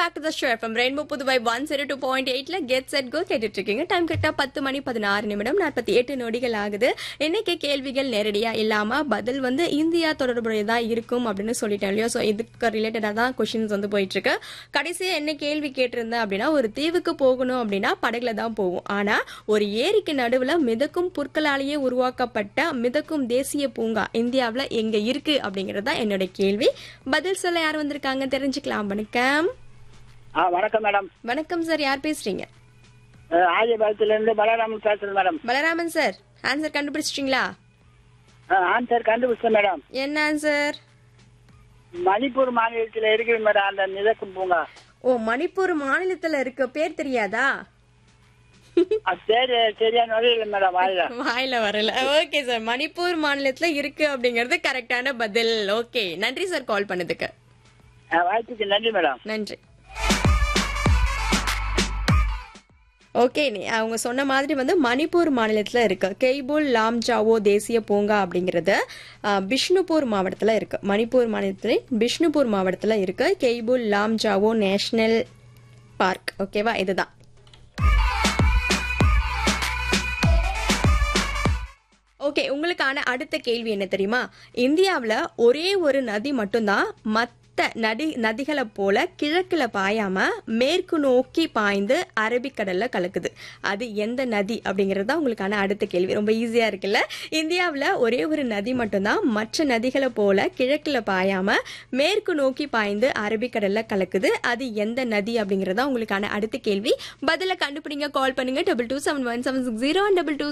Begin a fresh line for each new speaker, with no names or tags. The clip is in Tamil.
back to the show FM rainbow Puduvai one zero two point எயிட்ல கெட் செட் கோ கேட்டுட்டு இருக்கீங்க டைம் கரெக்டா பத்து மணி பதினாறு நிமிடம் நாற்பத்தி எட்டு நொடிகள் ஆகுது இன்னைக்கு கேள்விகள் நேரடியா இல்லாம பதில் வந்து இந்தியா தொடர்புடையதா இருக்கும் அப்படின்னு சொல்லிட்டேன் இல்லையா ஸோ இதுக்கு ரிலேட்டடா தான் கொஷின்ஸ் வந்து போயிட்டு இருக்கு கடைசியா என்ன கேள்வி கேட்டிருந்தேன் அப்படின்னா ஒரு தீவுக்கு போகணும் அப்படின்னா படகுல தான் போகும் ஆனா ஒரு ஏரிக்கு நடுவுல மிதக்கும் புற்களாலேயே உருவாக்கப்பட்ட மிதக்கும் தேசிய பூங்கா இந்தியாவுல எங்க இருக்கு அப்படிங்கறது தான் என்னோட கேள்வி பதில் சொல்ல யார் வந்திருக்காங்க தெரிஞ்சுக்கலாம் வணக்கம்
ஆ வணக்கம் மேடம்
வணக்கம் சார் யார் பேசுறீங்க
ஆதிபாளத்துல இருந்து பலராமன் பேசுறேன் மேடம்
பலராமன் சார் ஆன்சர் கண்டுபிடிச்சிட்டீங்களா
ஆன்சர் கண்டுபிடிச்சேன் மேடம்
என்ன ஆன்சர்
மணிப்பூர் மாநிலத்தில் இருக்குது மேடம் அந்த மிதக்கும் பூங்கா
ஓ மணிப்பூர் மாநிலத்துல இருக்க பேர் தெரியாதா
அது பேரு சரியான வரையில மேடம் வாயில
வாயில வரல ஓகே சார் மணிப்பூர் மாநிலத்துல இருக்கு அப்படிங்கறது கரெக்டான பதில் ஓகே நன்றி சார் கால் பண்ணதுக்கு
ஆ, வாய்ப்புக்கு நன்றி மேடம்
நன்றி ஓகே நீ அவங்க சொன்ன மாதிரி வந்து மணிப்பூர் மாநிலத்தில் இருக்கு கெய்புல் லாம்ஜாவோ தேசிய பூங்கா அப்படிங்கிறது அஹ், பிஷ்ணுபூர் மாவட்டத்தில் இருக்கு மணிப்பூர் மாநிலத்தில் பிஷ்ணுபூர் மாவட்டத்தில் இருக்கு கெய்புல் லாம்ஜாவோ நேஷனல் பார்க் ஓகேவா இதுதான் ஓகே உங்களுக்கான அடுத்த கேள்வி என்ன தெரியுமா இந்தியாவில் ஒரே ஒரு நதி மட்டும்தான் மற்ற நதி நதிகளை போல கிழக்குல பாயாம மேற்கு நோக்கி பாய்ந்து அரபிக்கடல்ல கலக்குது அது எந்த நதி அப்படிங்கிறது தான் உங்களுக்கான அடுத்த கேள்வி ரொம்ப ஈஸியா இருக்குல்ல இந்தியாவில் ஒரே ஒரு நதி மட்டும்தான் மற்ற நதிகளை போல கிழக்குல பாயாம மேற்கு நோக்கி பாய்ந்து அரபிக்கடல்ல கலக்குது அது எந்த நதி அப்படிங்கிறது தான் உங்களுக்கான அடுத்த கேள்வி பதில கண்டுபிடிங்க கால் பண்ணுங்க double two seven one seven six zero double two